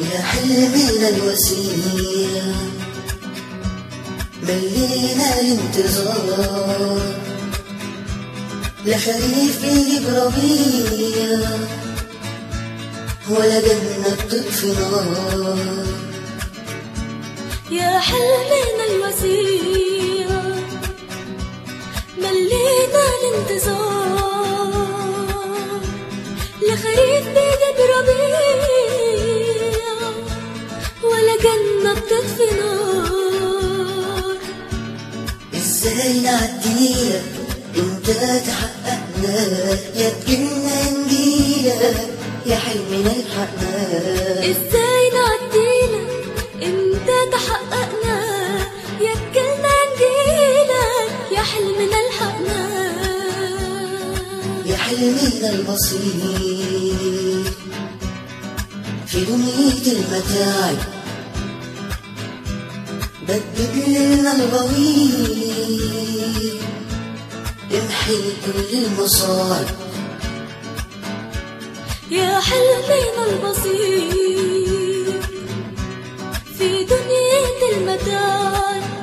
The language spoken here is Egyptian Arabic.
يا حلمنا الوسيع ملينا الانتظار لخريف يجيب ربيع ولا جنة تطفي نار يا حلمنا الوسيع ملينا الانتظار لخريف بيجيب ربيع ولا جنة بتطفي نار ازاي نعديلك انت تحققنا يا تجينا نجيلك يا حلمنا الحقنا ازاي نعديلك انت تحققنا يا كلنا نجيلك يا حلمنا الحقنا يا حلمنا البسيط في دنيا المتاعب بدد لنا الغويط امحي كل المصاعب يا حلمنا البسيط في دنيا المتاع